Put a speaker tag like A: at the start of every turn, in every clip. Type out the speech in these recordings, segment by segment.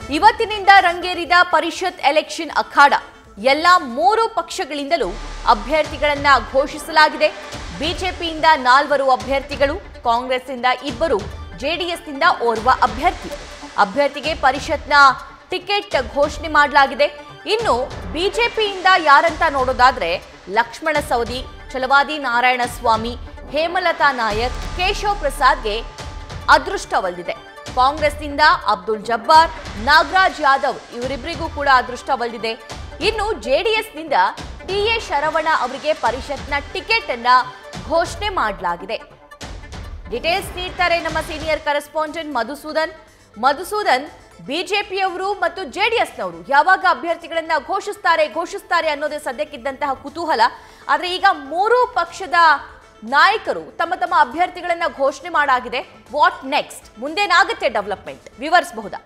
A: ಇವತ್ತಿನಿಂದ ರಂಗೇರಿದ ಪರಿಷತ್ ಎಲೆಕ್ಷನ್ ಅಖಾಡ ಎಲ್ಲ ಮೂರು ಪಕ್ಷಗಳಿಂದಲೂ ಅಭ್ಯರ್ಥಿಗಳನ್ನ ಘೋಷಿಸಲಾಗಿದೆ ಬಿಜೆಪಿಯಿಂದ ನಾಲ್ವರು ಅಭ್ಯರ್ಥಿಗಳು ಕಾಂಗ್ರೆಸ್ನಿಂದ ಇಬ್ಬರು ಜೆಡಿಎಸ್ನಿಂದ ಓರ್ವ ಅಭ್ಯರ್ಥಿ ಅಭ್ಯರ್ಥಿಗೆ ಪರಿಷತ್ನ ಟಿಕೆಟ್ ಘೋಷಣೆ ಮಾಡಲಾಗಿದೆ ಇನ್ನು ಬಿಜೆಪಿಯಿಂದ ಯಾರಂತ ನೋಡೋದಾದ್ರೆ ಲಕ್ಷ್ಮಣ ಸವದಿ ಛಲವಾದಿ ನಾರಾಯಣಸ್ವಾಮಿ ಹೇಮಲತಾ ನಾಯಕ್ ಕೇಶವ್ ಪ್ರಸಾದ್ಗೆ ಅದೃಷ್ಟ ಒಲಿದಿದೆ ಕಾಂಗ್ರೆಸ್ನಿಂದ ಅಬ್ದುಲ್ ಜಬ್ಬಾರ್ ನಾಗರಾಜ್ ಯಾದವ್ ಇವರಿಬ್ಬರಿಗೂ ಕೂಡ ಅದೃಷ್ಟ ಒಲಿದಿದೆ ಇನ್ನು ಜೆಡಿಎಸ್ನಿಂದ ಟಿ ಎ ಶರವಣ ಅವರಿಗೆ ಪರಿಷತ್ನ ಟಿಕೆಟ್ ಅನ್ನ ಘೋಷಣೆ ಮಾಡಲಾಗಿದೆ ಡೀಟೇಲ್ಸ್ ನೀಡ್ತಾರೆ ನಮ್ಮ ಸೀನಿಯರ್ ಕರೆಸ್ಪಾಂಡೆಂಟ್ ಮಧುಸೂದನ್ ಮಧುಸೂದನ್ ಬಿಜೆಪಿಯವರು ಮತ್ತು ಜೆಡಿಎಸ್ನವರು ಯಾವಾಗ ಅಭ್ಯರ್ಥಿಗಳನ್ನ ಘೋಷಿಸ್ತಾರೆ ಘೋಷಿಸ್ತಾರೆ ಅನ್ನೋದೇ ಸದ್ಯಕ್ಕಿದ್ದಂತಹ ಕುತೂಹಲ ಆದ್ರೆ ಈಗ ಮೂರೂ ಪಕ್ಷದ ನಾಯಕರು ತಮ್ಮ ತಮ್ಮ ಅಭ್ಯರ್ಥಿಗಳನ್ನ ಘೋಷಣೆ ಮಾಡಾಗಿದೆ ವಾಟ್ ನೆಕ್ಸ್ಟ್ ಮುಂದೇನಾಗುತ್ತೆ ಡೆವಲಪ್ಮೆಂಟ್ ವಿವರಿಸಬಹುದಾ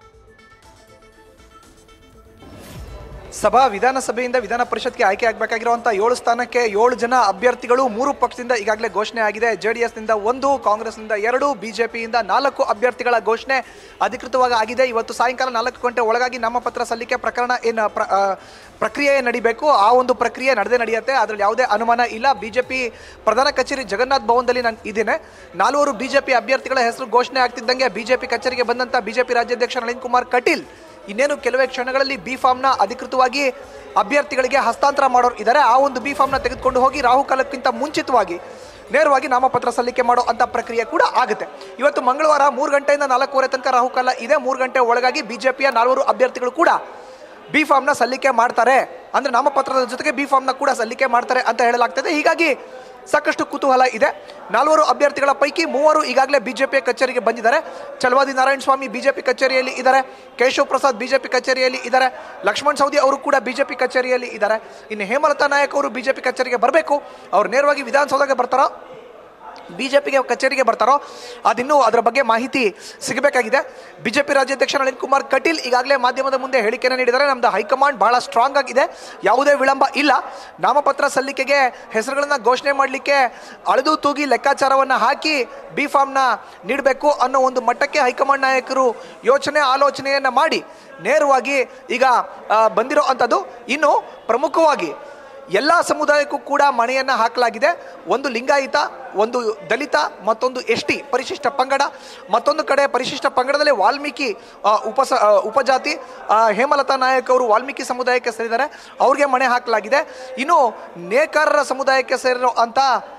B: ಸಭಾ ವಿಧಾನಸಭೆಯಿಂದ ವಿಧಾನ ಪರಿಷತ್ಗೆ ಆಯ್ಕೆ ಆಗಬೇಕಾಗಿರುವಂಥ ಏಳು ಸ್ಥಾನಕ್ಕೆ ಏಳು ಜನ ಅಭ್ಯರ್ಥಿಗಳು ಮೂರು ಪಕ್ಷದಿಂದ ಈಗಾಗಲೇ ಘೋಷಣೆ ಆಗಿದೆ ಜೆ ಡಿ ಎಸ್ನಿಂದ ಒಂದು ಕಾಂಗ್ರೆಸ್ನಿಂದ ಎರಡು ಬಿಜೆಪಿಯಿಂದ ನಾಲ್ಕು ಅಭ್ಯರ್ಥಿಗಳ ಘೋಷಣೆ ಅಧಿಕೃತವಾಗಿ ಆಗಿದೆ ಇವತ್ತು ಸಾಯಂಕಾಲ ನಾಲ್ಕು ಗಂಟೆ ಒಳಗಾಗಿ ನಾಮಪತ್ರ ಸಲ್ಲಿಕೆ ಪ್ರಕರಣ ಏನು ಪ್ರ ಆ, ಪ್ರಕ್ರಿಯೆ ನಡಿಬೇಕು ಆ ಒಂದು ಪ್ರಕ್ರಿಯೆ ನಡೆದೇ ನಡೆಯುತ್ತೆ ಅದರಲ್ಲಿ ಯಾವುದೇ ಅನುಮಾನ ಇಲ್ಲ ಬಿಜೆಪಿ ಪ್ರಧಾನ ಕಚೇರಿ ಜಗನ್ನಾಥ್ ಭವನದಲ್ಲಿ ನಾನು ಇದ್ದೇನೆ ನಾಲ್ವರು ಬಿಜೆಪಿ ಅಭ್ಯರ್ಥಿಗಳ ಹೆಸರು ಘೋಷಣೆ ಆಗ್ತಿದ್ದಂಗೆ ಬಿಜೆಪಿ ಕಚೇರಿಗೆ ಬಂದಂಥ ಬಿಜೆಪಿ ರಾಜ್ಯಾಧ್ಯಕ್ಷ ನಳಿನ್ ಕುಮಾರ್ ಕಟೀಲ್ ಇನ್ನೇನು ಕೆಲವೇ ಕ್ಷಣಗಳಲ್ಲಿ ಬಿ ಫಾರ್ಮ್ನ ಅಧಿಕೃತವಾಗಿ ಅಭ್ಯರ್ಥಿಗಳಿಗೆ ಹಸ್ತಾಂತರ ಮಾಡೋರು ಇದ್ದಾರೆ ಆ ಒಂದು ಬಿ ಫಾರ್ಮ್ನ ತೆಗೆದುಕೊಂಡು ಹೋಗಿ ರಾಹುಕಾಲಕ್ಕಿಂತ ಮುಂಚಿತವಾಗಿ ನೇರವಾಗಿ ನಾಮಪತ್ರ ಸಲ್ಲಿಕೆ ಮಾಡೋ ಅಂತ ಪ್ರಕ್ರಿಯೆ ಕೂಡ ಆಗುತ್ತೆ ಇವತ್ತು ಮಂಗಳವಾರ ಮೂರು ಗಂಟೆಯಿಂದ ನಾಲ್ಕೂವರೆ ತನಕ ರಾಹುಕಾಲ ಇದೆ ಮೂರು ಗಂಟೆ ಒಳಗಾಗಿ ಬಿಜೆಪಿಯ ನಾಲ್ವರು ಅಭ್ಯರ್ಥಿಗಳು ಕೂಡ ಬಿ ಫಾರ್ಮ್ನ ಸಲ್ಲಿಕೆ ಮಾಡ್ತಾರೆ ಅಂದ್ರೆ ನಾಮಪತ್ರದ ಜೊತೆಗೆ ಬಿ ಫಾರ್ಮ್ನ ಕೂಡ ಸಲ್ಲಿಕೆ ಮಾಡ್ತಾರೆ ಅಂತ ಹೇಳಲಾಗ್ತದೆ ಹೀಗಾಗಿ ಸಾಕಷ್ಟು ಕುತೂಹಲ ಇದೆ ನಾಲ್ವರು ಅಭ್ಯರ್ಥಿಗಳ ಪೈಕಿ ಮೂವರು ಈಗಾಗಲೇ ಬಿಜೆಪಿ ಕಚೇರಿಗೆ ಬಂದಿದ್ದಾರೆ ಚಲವಾದಿ ನಾರಾಯಣ ಸ್ವಾಮಿ ಬಿಜೆಪಿ ಕಚೇರಿಯಲ್ಲಿ ಇದ್ದಾರೆ ಕೇಶವ್ ಪ್ರಸಾದ್ ಬಿಜೆಪಿ ಕಚೇರಿಯಲ್ಲಿ ಇದ್ದಾರೆ ಲಕ್ಷ್ಮಣ್ ಸವದಿ ಅವರು ಕೂಡ ಬಿಜೆಪಿ ಕಚೇರಿಯಲ್ಲಿ ಇದ್ದಾರೆ ಇನ್ನು ಹೇಮಲತಾ ನಾಯಕ್ ಅವರು ಬಿಜೆಪಿ ಕಚೇರಿಗೆ ಬರಬೇಕು ಅವ್ರು ನೇರವಾಗಿ ವಿಧಾನಸೌಧಕ್ಕೆ ಬರ್ತಾರೋ ಬಿಜೆಪಿಗೆ ಕಚೇರಿಗೆ ಬರ್ತಾರೋ ಅದಿನ್ನೂ ಅದರ ಬಗ್ಗೆ ಮಾಹಿತಿ ಸಿಗಬೇಕಾಗಿದೆ ಬಿಜೆಪಿ ರಾಜ್ಯಾಧ್ಯಕ್ಷ ನಳಿನ್ ಕುಮಾರ್ ಕಟೀಲ್ ಈಗಾಗಲೇ ಮಾಧ್ಯಮದ ಮುಂದೆ ಹೇಳಿಕೆಯನ್ನು ನೀಡಿದ್ದಾರೆ ನಮ್ದು ಹೈಕಮಾಂಡ್ ಬಹಳ ಸ್ಟ್ರಾಂಗ್ ಆಗಿದೆ ಯಾವುದೇ ವಿಳಂಬ ಇಲ್ಲ ನಾಮಪತ್ರ ಸಲ್ಲಿಕೆಗೆ ಹೆಸರುಗಳನ್ನು ಘೋಷಣೆ ಮಾಡಲಿಕ್ಕೆ ಅಳೆದು ತೂಗಿ ಲೆಕ್ಕಾಚಾರವನ್ನು ಹಾಕಿ ಬಿ ಫಾರ್ಮ್ನ ನೀಡಬೇಕು ಅನ್ನೋ ಒಂದು ಮಟ್ಟಕ್ಕೆ ಹೈಕಮಾಂಡ್ ನಾಯಕರು ಯೋಚನೆ ಆಲೋಚನೆಯನ್ನು ಮಾಡಿ ನೇರವಾಗಿ ಈಗ ಆ, ಬಂದಿರೋ ಅಂಥದ್ದು ಇನ್ನು ಪ್ರಮುಖವಾಗಿ ಎಲ್ಲ ಸಮುದಾಯಕ್ಕೂ ಕೂಡ ಮಣೆಯನ್ನು ಹಾಕಲಾಗಿದೆ ಒಂದು ಲಿಂಗಾಯತ ಒಂದು ದಲಿತ ಮತ್ತೊಂದು ಎಸ್ ಟಿ ಪರಿಶಿಷ್ಟ ಪಂಗಡ ಮತ್ತೊಂದು ಕಡೆ ಪರಿಶಿಷ್ಟ ಪಂಗಡದಲ್ಲಿ ವಾಲ್ಮೀಕಿ ಆ, ಉಪಸ ಆ, ಉಪಜಾತಿ ಆ, ಹೇಮಲತಾ ನಾಯಕ್ ಅವರು ವಾಲ್ಮೀಕಿ ಸಮುದಾಯಕ್ಕೆ ಸೇರಿದ್ದಾರೆ ಅವ್ರಿಗೆ ಮಣೆ ಹಾಕಲಾಗಿದೆ ಇನ್ನು ನೇಕಾರರ ಸಮುದಾಯಕ್ಕೆ ಸೇರಿರೋ ಅಂತ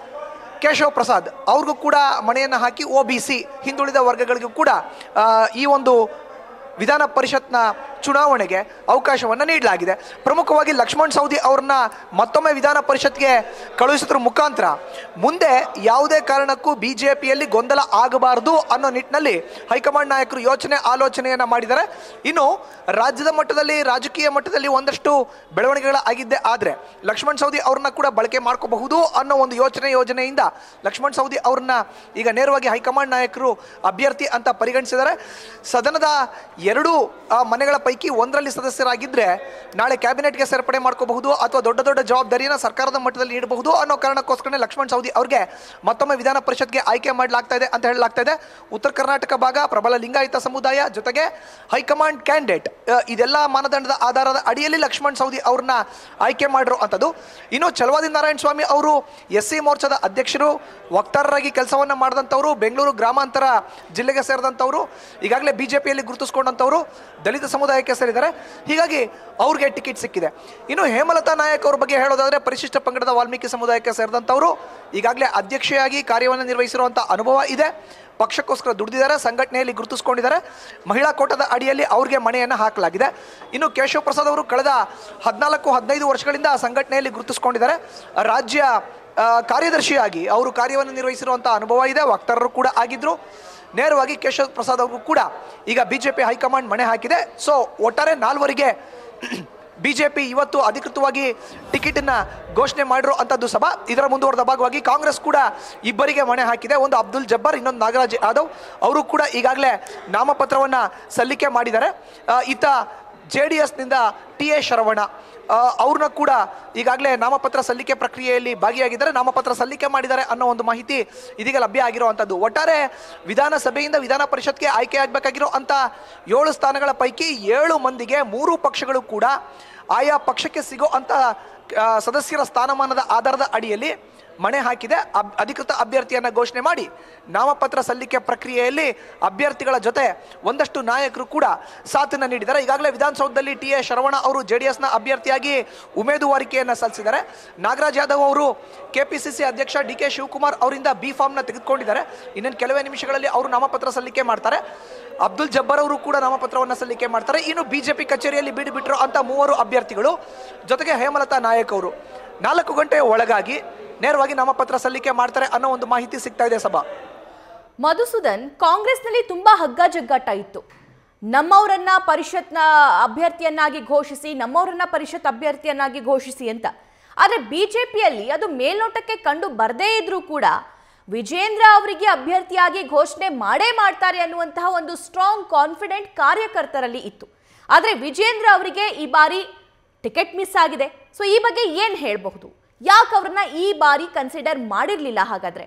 B: ಕೇಶವ್ ಪ್ರಸಾದ್ ಅವ್ರಿಗೂ ಕೂಡ ಮಣೆಯನ್ನು ಹಾಕಿ ಒ ಬಿ ಸಿ ಹಿಂದುಳಿದ ವರ್ಗಗಳಿಗೂ ಕೂಡ ಆ, ಈ ಒಂದು ವಿಧಾನ ಪರಿಷತ್ನ ಚುನಾವಣೆಗೆ ಅವಕಾಶವನ್ನು ನೀಡಲಾಗಿದೆ ಪ್ರಮುಖವಾಗಿ ಲಕ್ಷ್ಮಣ್ ಸೌದಿ ಅವ್ರನ್ನ ಮತ್ತೊಮ್ಮೆ ವಿಧಾನ ಪರಿಷತ್ಗೆ ಕಳುಹಿಸೋದ್ರ ಮುಖಾಂತರ ಮುಂದೆ ಯಾವುದೇ ಕಾರಣಕ್ಕೂ ಬಿ ಜೆ ಪಿಯಲ್ಲಿ ಗೊಂದಲ ಆಗಬಾರದು ಅನ್ನೋ ನಿಟ್ಟಿನಲ್ಲಿ ಹೈಕಮಾಂಡ್ ನಾಯಕರು ಯೋಚನೆ ಆಲೋಚನೆಯನ್ನು ಮಾಡಿದ್ದಾರೆ ಇನ್ನು ರಾಜ್ಯದ ಮಟ್ಟದಲ್ಲಿ ರಾಜಕೀಯ ಮಟ್ಟದಲ್ಲಿ ಒಂದಷ್ಟು ಬೆಳವಣಿಗೆಗಳ ಆಗಿದ್ದೆ ಆದರೆ ಲಕ್ಷ್ಮಣ್ ಸೌದಿ ಅವ್ರನ್ನ ಕೂಡ ಬಳಕೆ ಮಾಡ್ಕೋಬಹುದು ಅನ್ನೋ ಒಂದು ಯೋಚನೆ ಯೋಜನೆಯಿಂದ ಲಕ್ಷ್ಮಣ್ ಸೌದಿ ಅವ್ರನ್ನ ಈಗ ನೇರವಾಗಿ ಹೈಕಮಾಂಡ್ ನಾಯಕರು ಅಭ್ಯರ್ಥಿ ಅಂತ ಪರಿಗಣಿಸಿದ್ದಾರೆ ಸದನದ ಎರಡು ಆ, ಮನೆಗಳ ಪೈಕಿ ಒಂದರಲ್ಲಿ ಸದಸ್ಯರಾಗಿದ್ದರೆ ನಾಳೆ ಕ್ಯಾಬಿನೆಟ್ಗೆ ಸೇರ್ಪಡೆ ಮಾಡ್ಕೋಬಹುದು ಅಥವಾ ದೊಡ್ಡ ದೊಡ್ಡ ಜವಾಬ್ದಾರಿಯನ್ನು ಸರ್ಕಾರದ ಮಟ್ಟದಲ್ಲಿ ನೀಡಬಹುದು ಅನ್ನೋ ಕಾರಣಕ್ಕೋಸ್ಕರ ಲಕ್ಷ್ಮಣ್ ಸೌದಿ ಅವ್ರಿಗೆ ಮತ್ತೊಮ್ಮೆ ವಿಧಾನ ಪರಿಷತ್ಗೆ ಆಯ್ಕೆ ಮಾಡಲಾಗ್ತಾ ಇದೆ ಅಂತ ಹೇಳಲಾಗ್ತಾ ಇದೆ ಉತ್ತರ ಕರ್ನಾಟಕ ಭಾಗ ಪ್ರಬಲ ಲಿಂಗಾಯತ ಸಮುದಾಯ ಜೊತೆಗೆ ಹೈಕಮಾಂಡ್ ಕ್ಯಾಂಡಿಡೇಟ್ ಇದೆಲ್ಲ ಮಾನದಂಡದ ಆಧಾರದ ಅಡಿಯಲ್ಲಿ ಲಕ್ಷ್ಮಣ್ ಸೌದಿ ಅವ್ರನ್ನ ಆಯ್ಕೆ ಮಾಡಿರೋ ಅಂಥದ್ದು ಇನ್ನು ಚಲವಾದಿ ನಾರಾಯಣ ಸ್ವಾಮಿ ಅವರು ಎಸ್ ಸಿ ಮೋರ್ಚಾದ ಅಧ್ಯಕ್ಷರು ವಕ್ತಾರರಾಗಿ ಕೆಲಸವನ್ನು ಮಾಡಿದಂಥವ್ರು ಬೆಂಗಳೂರು ಗ್ರಾಮಾಂತರ ಜಿಲ್ಲೆಗೆ ಸೇರಿದಂಥವ್ರು ಈಗಾಗಲೇ ಬಿ ಜೆ ಪಿಯಲ್ಲಿ ಗುರುತಿಸ್ಕೊಂಡಂಥವ್ರು ದಲಿತ ಸಮುದಾಯಕ್ಕೆ ಸೇರಿದ್ದಾರೆ ಹೀಗಾಗಿ ಅವ್ರಿಗೆ ಟಿಕೆಟ್ ಸಿಕ್ಕಿದೆ ಇನ್ನು ಹೇಮಲತಾ ನಾಯಕ್ ಅವ್ರ ಬಗ್ಗೆ ಹೇಳೋದಾದ್ರೆ ಪರಿಶಿಷ್ಟ ಪಂಗಡದ ವಾಲ್ಮೀಕಿ ಸಮುದಾಯಕ್ಕೆ ಸೇರಿದಂಥವ್ರು ಈಗಾಗಲೇ ಅಧ್ಯಕ್ಷೆಯಾಗಿ ಕಾರ್ಯವನ್ನು ನಿರ್ವಹಿಸಿರುವಂಥ ಅನುಭವ ಇದೆ ಪಕ್ಷಕ್ಕೋಸ್ಕರ ದುಡಿದಿದ್ದಾರೆ ಸಂಘಟನೆಯಲ್ಲಿ ಗುರುತಿಸ್ಕೊಂಡಿದ್ದಾರೆ ಮಹಿಳಾ ಕೋಟದ ಅಡಿಯಲ್ಲಿ ಅವ್ರಿಗೆ ಮಣೆಯನ್ನು ಹಾಕಲಾಗಿದೆ ಇನ್ನು ಕೇಶವ್ ಪ್ರಸಾದ್ ಅವರು ಕಳೆದ ಹದಿನಾಲ್ಕು ಹದಿನೈದು ವರ್ಷಗಳಿಂದ ಆ ಸಂಘಟನೆಯಲ್ಲಿ ಗುರುತಿಸ್ಕೊಂಡಿದ್ದಾರೆ ರಾಜ್ಯ ಆ, ಕಾರ್ಯದರ್ಶಿಯಾಗಿ ಅವರು ಕಾರ್ಯವನ್ನು ನಿರ್ವಹಿಸಿರುವಂಥ ಅನುಭವ ಇದೆ ವಕ್ತಾರರು ಕೂಡ ಆಗಿದ್ರು ನೇರವಾಗಿ ಕೇಶವ್ ಪ್ರಸಾದ್ ಅವ್ರಿಗೂ ಕೂಡ ಈಗ ಬಿಜೆಪಿ ಹೈಕಮಾಂಡ್ ಮಣೆ ಹಾಕಿದೆ ಸೊ ಒಟ್ಟಾರೆ ನಾಲ್ವರಿಗೆ ಬಿಜೆಪಿ ಇವತ್ತು ಅಧಿಕೃತವಾಗಿ ಟಿಕೆಟನ್ನ ಘೋಷಣೆ ಮಾಡಿರೋ ಅಂಥದ್ದು ಸಭಾ ಇದರ ಮುಂದುವರೆದ ಭಾಗವಾಗಿ ಕಾಂಗ್ರೆಸ್ ಕೂಡ ಇಬ್ಬರಿಗೆ ಮಣೆ ಹಾಕಿದೆ ಒಂದು ಅಬ್ದುಲ್ ಜಬ್ಬಾರ್ ಇನ್ನೊಂದು ನಾಗರಾಜ್ ಯಾದವ್ ಅವರು ಕೂಡ ಈಗಾಗಲೇ ನಾಮಪತ್ರವನ್ನು ಸಲ್ಲಿಕೆ ಮಾಡಿದ್ದಾರೆ ಆ, ಇತ್ತ ಜೆ ಡಿ ಎಸ್ನಿಂದ ಟಿ ಎ ಶರವಣ ಆ, ಅವ್ರನ್ನ ಕೂಡ ಈಗಾಗಲೇ ನಾಮಪತ್ರ ಸಲ್ಲಿಕೆ ಪ್ರಕ್ರಿಯೆಯಲ್ಲಿ ಭಾಗಿಯಾಗಿದ್ದಾರೆ ನಾಮಪತ್ರ ಸಲ್ಲಿಕೆ ಮಾಡಿದ್ದಾರೆ ಅನ್ನೋ ಒಂದು ಮಾಹಿತಿ ಇದೀಗ ಲಭ್ಯ ಆಗಿರುವಂಥದ್ದು ಒಟ್ಟಾರೆ ವಿಧಾನಸಭೆಯಿಂದ ವಿಧಾನ ಪರಿಷತ್ಗೆ ಆಯ್ಕೆ ಆಗಬೇಕಾಗಿರೋ ಅಂತ ಏಳು ಸ್ಥಾನಗಳ ಪೈಕಿ ಏಳು ಮಂದಿಗೆ ಮೂರು ಪಕ್ಷಗಳು ಕೂಡ ಆಯಾ ಪಕ್ಷಕ್ಕೆ ಸಿಗೋ ಅಂತ ಆ, ಸದಸ್ಯರ ಸ್ಥಾನಮಾನದ ಆಧಾರದ ಅಡಿಯಲ್ಲಿ ಮಣೆ ಹಾಕಿದೆ ಅಬ್- ಅಧಿಕೃತ ಅಭ್ಯರ್ಥಿಯನ್ನ ಘೋಷಣೆ ಮಾಡಿ ನಾಮಪತ್ರ ಸಲ್ಲಿಕೆ ಪ್ರಕ್ರಿಯೆಯಲ್ಲಿ ಅಭ್ಯರ್ಥಿಗಳ ಜೊತೆ ಒಂದಷ್ಟು ನಾಯಕರು ಕೂಡ ಸಾಥನ್ನ ನೀಡಿದ್ದಾರೆ ಈಗಾಗಲೇ ವಿಧಾನಸೌಧದಲ್ಲಿ ಟಿ ಎ ಶರವಣ ಅವರು ಜೆ ಡಿ ಎಸ್ನ ಅಭ್ಯರ್ಥಿಯಾಗಿ ಉಮೇದುವಾರಿಕೆಯನ್ನು ಸಲ್ಲಿಸಿದ್ದಾರೆ ನಾಗರಾಜ್ ಯಾದವ್ ಅವರು ಕೆಪಿಸಿಸಿ ಅಧ್ಯಕ್ಷ ಡಿ ಕೆ ಶಿವಕುಮಾರ್ ಅವರಿಂದ ಬಿ ಫಾರ್ಮ್ನ ತೆಗೆದುಕೊಂಡಿದ್ದಾರೆ ಇನ್ನೇನು ಕೆಲವೇ ನಿಮಿಷಗಳಲ್ಲಿ ಅವರು ನಾಮಪತ್ರ ಸಲ್ಲಿಕೆ ಮಾಡ್ತಾರೆ ಅಬ್ದುಲ್ ಜಬ್ಬರ್ ಅವರು ಕೂಡ ನಾಮಪತ್ರವನ್ನು ಸಲ್ಲಿಕೆ ಮಾಡ್ತಾರೆ ಇನ್ನು ಬಿಜೆಪಿ ಕಚೇರಿಯಲ್ಲಿ ಬೀಡು ಬಿಟ್ಟಿರೋ ಅಂತ ಮೂವರು ಅಭ್ಯರ್ಥಿಗಳು ಜೊತೆಗೆ ಹೇಮಲತಾ ನಾಯಕ್ ಅವರು ನಾಲ್ಕು ಗಂಟೆಯ ಒಳಗಾಗಿ ನೇರವಾಗಿ ನಾಮಪತ್ರ ಸಲ್ಲಿಕೆ ಮಾಡ್ತಾರೆ ಅನ್ನೋ ಒಂದು ಮಾಹಿತಿ ಸಿಗ್ತಾ ಇದೆ ಸಭಾ
A: ಮಧುಸೂದನ್ ಕಾಂಗ್ರೆಸ್ನಲ್ಲಿ ತುಂಬಾ ಹಗ್ಗ ಜಗ್ಗಾಟ ಇತ್ತು ನಮ್ಮವರನ್ನ ಪರಿಷತ್ನ ಅಭ್ಯರ್ಥಿಯನ್ನಾಗಿ ಘೋಷಿಸಿ ನಮ್ಮವರನ್ನ ಪರಿಷತ್ ಅಭ್ಯರ್ಥಿಯನ್ನಾಗಿ ಘೋಷಿಸಿ ಅಂತ ಆದರೆ ಬಿಜೆಪಿಯಲ್ಲಿ ಅದು ಮೇಲ್ನೋಟಕ್ಕೆ ಕಂಡು ಬರದೇ ಇದ್ರೂ ಕೂಡ ವಿಜೇಂದ್ರ ಅವರಿಗೆ ಅಭ್ಯರ್ಥಿಯಾಗಿ ಘೋಷಣೆ ಮಾಡೇ ಮಾಡ್ತಾರೆ ಅನ್ನುವಂತಹ ಒಂದು ಸ್ಟ್ರಾಂಗ್ ಕಾನ್ಫಿಡೆಂಟ್ ಕಾರ್ಯಕರ್ತರಲ್ಲಿ ಇತ್ತು ಆದರೆ ವಿಜೇಂದ್ರ ಅವರಿಗೆ ಈ ಬಾರಿ ಟಿಕೆಟ್ ಮಿಸ್ ಆಗಿದೆ ಸೊ ಈ ಬಗ್ಗೆ ಏನು ಹೇಳಬಹುದು ಯಾಕೆ ಅವ್ರನ್ನ ಈ ಬಾರಿ ಕನ್ಸಿಡರ್ ಮಾಡಿರಲಿಲ್ಲ ಹಾಗಾದ್ರೆ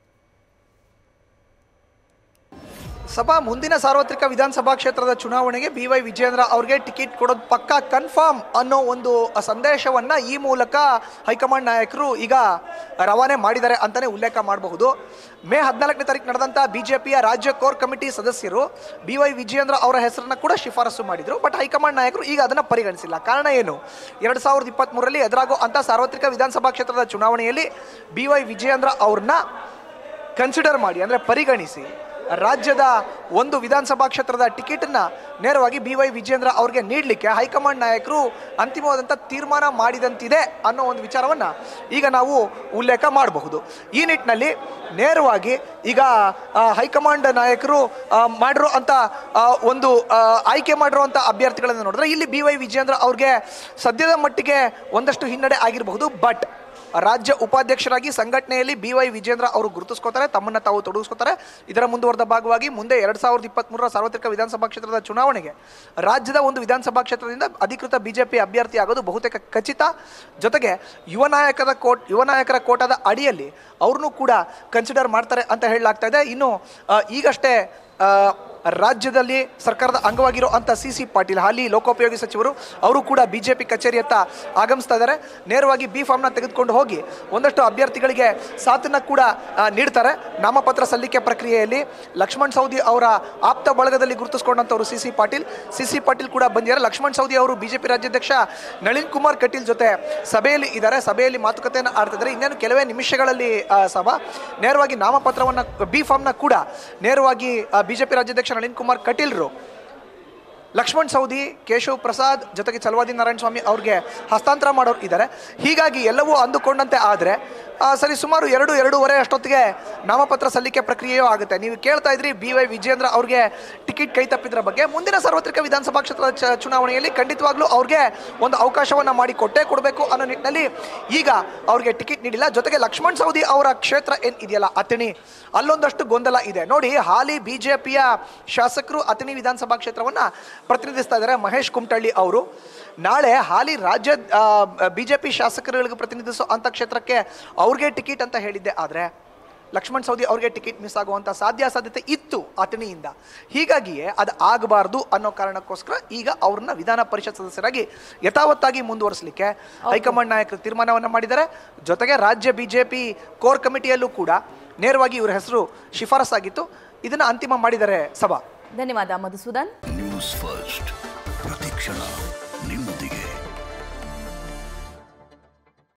B: ಸಭಾ ಮುಂದಿನ ಸಾರ್ವತ್ರಿಕ ವಿಧಾನಸಭಾ ಕ್ಷೇತ್ರದ ಚುನಾವಣೆಗೆ ಬಿ ವೈ ವಿಜೇಂದ್ರ ಅವ್ರಿಗೆ ಟಿಕೆಟ್ ಕೊಡೋದು ಪಕ್ಕಾ ಕನ್ಫರ್ಮ್ ಅನ್ನೋ ಒಂದು ಸಂದೇಶವನ್ನ ಈ ಮೂಲಕ ಹೈಕಮಾಂಡ್ ನಾಯಕರು ಈಗ ರವಾನೆ ಮಾಡಿದ್ದಾರೆ ಅಂತಾನೆ ಉಲ್ಲೇಖ ಮಾಡಬಹುದು ಮೇ ಹದಿನಾಲ್ಕನೇ ತಾರೀಕು ನಡೆದಂಥ ಬಿಜೆಪಿಯ ರಾಜ್ಯ ಕೋರ್ ಕಮಿಟಿ ಸದಸ್ಯರು ಬಿ ವೈ ವಿಜೇಂದ್ರ ಅವರ ಹೆಸರನ್ನ ಕೂಡ ಶಿಫಾರಸು ಮಾಡಿದ್ರು ಬಟ್ ಹೈಕಮಾಂಡ್ ನಾಯಕರು ಈಗ ಅದನ್ನ ಪರಿಗಣಿಸಿಲ್ಲ ಕಾರಣ ಏನು ಎರಡು ಸಾವಿರದ ಇಪ್ಪತ್ತ್ಮೂರರಲ್ಲಿ ಎದುರಾಗೋ ಅಂತ ಸಾರ್ವತ್ರಿಕ ವಿಧಾನಸಭಾ ಕ್ಷೇತ್ರದ ಚುನಾವಣೆಯಲ್ಲಿ ಬಿ ವೈ ವಿಜೇಂದ್ರ ಅವ್ರನ್ನ ಕನ್ಸಿಡರ್ ಮಾಡಿ ಅಂದರೆ ಪರಿಗಣಿಸಿ ರಾಜ್ಯದ ಒಂದು ವಿಧಾನಸಭಾ ಕ್ಷೇತ್ರದ ಟಿಕೆಟನ್ನು ನೇರವಾಗಿ ಬಿ ವೈ ವಿಜೇಂದ್ರ ಅವ್ರಿಗೆ ನೀಡಲಿಕ್ಕೆ ಹೈಕಮಾಂಡ್ ನಾಯಕರು ಅಂತಿಮವಾದಂಥ ತೀರ್ಮಾನ ಮಾಡಿದಂತಿದೆ ಅನ್ನೋ ಒಂದು ವಿಚಾರವನ್ನು ಈಗ ನಾವು ಉಲ್ಲೇಖ ಮಾಡಬಹುದು ಈ ನಿಟ್ಟಿನಲ್ಲಿ ನೇರವಾಗಿ ಈಗ ಆ, ಹೈಕಮಾಂಡ್ ನಾಯಕರು ಆ, ಮಾಡಿರೋ ಅಂಥ ಆ, ಒಂದು ಆ, ಆಯ್ಕೆ ಮಾಡಿರುವಂಥ ಅಭ್ಯರ್ಥಿಗಳನ್ನು ನೋಡಿದ್ರೆ ಇಲ್ಲಿ ಬಿ ವೈ ವಿಜೇಂದ್ರ ಅವ್ರಿಗೆ ಸದ್ಯದ ಮಟ್ಟಿಗೆ ಒಂದಷ್ಟು ಹಿನ್ನಡೆ ಆಗಿರಬಹುದು ಬಟ್ ರಾಜ್ಯ ಉಪಾಧ್ಯಕ್ಷರಾಗಿ ಸಂಘಟನೆಯಲ್ಲಿ ಬಿ ವೈ ವಿಜೇಂದ್ರ ಅವರು ಗುರುತಿಸ್ಕೋತಾರೆ ತಮ್ಮನ್ನ ತಾವು ತೊಡಗಿಸ್ಕೋತಾರೆ ಇದರ ಮುಂದುವರೆದ ಭಾಗವಾಗಿ ಮುಂದೆ ಎರಡ್ ಸಾವಿರದ ಇಪ್ಪತ್ಮೂರರ ಸಾರ್ವತ್ರಿಕ ವಿಧಾನಸಭಾ ಕ್ಷೇತ್ರದ ಚುನಾವಣೆಗೆ ರಾಜ್ಯದ ಒಂದು ವಿಧಾನಸಭಾ ಕ್ಷೇತ್ರದಿಂದ ಅಧಿಕೃತ ಬಿಜೆಪಿ ಅಭ್ಯರ್ಥಿ ಆಗೋದು ಬಹುತೇಕ ಖಚಿತ ಜೊತೆಗೆ ಯುವ ನಾಯಕರ ಕೋಟ್ ಯುವ ನಾಯಕರ ಕೋಟಾದ ಅಡಿಯಲ್ಲಿ ಅವ್ರನ್ನೂ ಕೂಡ ಕನ್ಸಿಡರ್ ಮಾಡ್ತಾರೆ ಅಂತ ಹೇಳಲಾಗ್ತಾ ಇದೆ ಇನ್ನು ಆ, ಈಗಷ್ಟೇ ಆ, ರಾಜ್ಯದಲ್ಲಿ ಸರ್ಕಾರದ ಅಂಗವಾಗಿರೋ ಅಂತ ಸಿ ಸಿ ಪಾಟೀಲ್ ಹಾಲಿ ಲೋಕೋಪಯೋಗಿ ಸಚಿವರು ಅವರು ಕೂಡ ಬಿಜೆಪಿ ಕಚೇರಿಯತ್ತ ಆಗಮಿಸ್ತಾ ಇದ್ದಾರೆ ನೇರವಾಗಿ ಬಿ ಫಾರ್ಮ್ನ ತೆಗೆದುಕೊಂಡು ಹೋಗಿ ಒಂದಷ್ಟು ಅಭ್ಯರ್ಥಿಗಳಿಗೆ ಸಾಥನ್ನ ಕೂಡ ಆ, ನೀಡ್ತಾರೆ ನಾಮಪತ್ರ ಸಲ್ಲಿಕೆ ಪ್ರಕ್ರಿಯೆಯಲ್ಲಿ ಲಕ್ಷ್ಮಣ್ ಸೌದಿ ಅವರ ಆಪ್ತ ಬಳಗದಲ್ಲಿ ಗುರುತಿಸ್ಕೊಂಡಂಥವ್ರು C C Patil C C Patil ಕೂಡ ಬಂದಿದ್ದಾರೆ ಲಕ್ಷ್ಮಣ್ ಸೌದಿ ಅವರು ಬಿಜೆಪಿ ರಾಜ್ಯಾಧ್ಯಕ್ಷ ನಳಿನ್ ಕುಮಾರ್ ಕಟೀಲ್ ಜೊತೆ ಸಭೆಯಲ್ಲಿ ಇದ್ದಾರೆ ಸಭೆಯಲ್ಲಿ ಮಾತುಕತೆಯನ್ನು ಆಡ್ತಿದ್ದಾರೆ ಇನ್ನೇನು ಕೆಲವೇ ನಿಮಿಷಗಳಲ್ಲಿ ಆ, ಸಭಾ ನೇರವಾಗಿ ನಾಮಪತ್ರವನ್ನು ಬಿ ಫಾರ್ಮ್ನ ಕೂಡ ನೇರವಾಗಿ ಬಿಜೆಪಿ ರಾಜ್ಯಾಧ್ಯಕ್ಷ ನಳಿನ್ ಕುಮಾರ್ ಕಟೀಲ್ರು ಲಕ್ಷ್ಮಣ್ ಸೌದಿ ಕೇಶವ್ ಪ್ರಸಾದ್ ಜೊತೆಗೆ ಚಲವಾದಿ ನಾರಾಯಣ ಸ್ವಾಮಿ ಅವ್ರಿಗೆ ಹಸ್ತಾಂತರ ಮಾಡೋರು ಇದ್ದಾರೆ ಹೀಗಾಗಿ ಎಲ್ಲವೂ ಅಂದುಕೊಂಡಂತೆ ಆದರೆ ಸರಿ ಸುಮಾರು ಎರಡು ಎರಡೂವರೆ ಅಷ್ಟೊತ್ತಿಗೆ ನಾಮಪತ್ರ ಸಲ್ಲಿಕೆ ಪ್ರಕ್ರಿಯೆಯೂ ಆಗುತ್ತೆ ನೀವು ಕೇಳ್ತಾ ಇದ್ರಿ ಬಿ ವೈ ವಿಜೇಂದ್ರ ಅವ್ರಿಗೆ ಟಿಕೆಟ್ ಕೈ ತಪ್ಪಿದ್ರ ಬಗ್ಗೆ ಮುಂದಿನ ಸಾರ್ವತ್ರಿಕ ವಿಧಾನಸಭಾ ಕ್ಷೇತ್ರದ ಚ- ಚುನಾವಣೆಯಲ್ಲಿ ಖಂಡಿತವಾಗ್ಲೂ ಅವ್ರಿಗೆ ಒಂದು ಅವಕಾಶವನ್ನು ಮಾಡಿ ಕೊಟ್ಟೇ ಕೊಡಬೇಕು ಅನ್ನೋ ನಿಟ್ಟಿನಲ್ಲಿ ಈಗ ಅವ್ರಿಗೆ ಟಿಕೆಟ್ ನೀಡಿಲ್ಲ ಜೊತೆಗೆ ಲಕ್ಷ್ಮಣ್ ಸೌದಿ ಅವರ ಕ್ಷೇತ್ರ ಏನ್ ಇದೆಯಲ್ಲ ಅತಣಿ ಅಲ್ಲೊಂದಷ್ಟು ಗೊಂದಲ ಇದೆ ನೋಡಿ ಹಾಲಿ ಬಿಜೆಪಿಯ ಶಾಸಕರು ಅತಣಿ ವಿಧಾನಸಭಾ ಕ್ಷೇತ್ರವನ್ನ ಪ್ರತಿನಿಧಿಸ್ತಾ ಇದ್ದಾರೆ ಮಹೇಶ್ ಕುಮಟಳ್ಳಿ ಅವರು ನಾಳೆ ಹಾಲಿ ರಾಜ್ಯ ಬಿಜೆಪಿ ಶಾಸಕರುಗಳಿಗೆ ಪ್ರತಿನಿಧಿಸೋ ಅಂತ ಕ್ಷೇತ್ರಕ್ಕೆ ಅವ್ರಿಗೆ ಟಿಕೆಟ್ ಅಂತ ಹೇಳಿದ್ದೆ ಆದರೆ ಲಕ್ಷ್ಮಣ್ ಸೌದಿ ಅವ್ರಿಗೆ ಟಿಕೆಟ್ ಮಿಸ್ ಆಗುವಂಥ ಸಾಧ್ಯಾಸಾಧ್ಯತೆ ಇತ್ತು ಅತಣಿಯಿಂದ ಹೀಗಾಗಿಯೇ ಅದು ಆಗಬಾರ್ದು ಅನ್ನೋ ಕಾರಣಕ್ಕೋಸ್ಕರ ಈಗ ಅವ್ರನ್ನ ವಿಧಾನ ಪರಿಷತ್ ಸದಸ್ಯರಾಗಿ ಯಥಾವತ್ತಾಗಿ ಮುಂದುವರಿಸಲಿಕ್ಕೆ ಹೈಕಮಾಂಡ್ ನಾಯಕರು ತೀರ್ಮಾನವನ್ನು ಮಾಡಿದ್ದಾರೆ ಜೊತೆಗೆ ರಾಜ್ಯ ಬಿಜೆಪಿ ಕೋರ್ ಕಮಿಟಿಯಲ್ಲೂ ಕೂಡ ನೇರವಾಗಿ ಇವರ ಹೆಸರು ಶಿಫಾರಸಾಗಿತ್ತು ಇದನ್ನು ಅಂತಿಮ ಮಾಡಿದ್ದಾರೆ ಸಭಾ
A: ಧನ್ಯವಾದ ಮಧುಸೂದನ್
C: ನ್ಯೂಸ್ ಫಸ್ಟ್ ಪ್ರತಿಕ್ಷಣ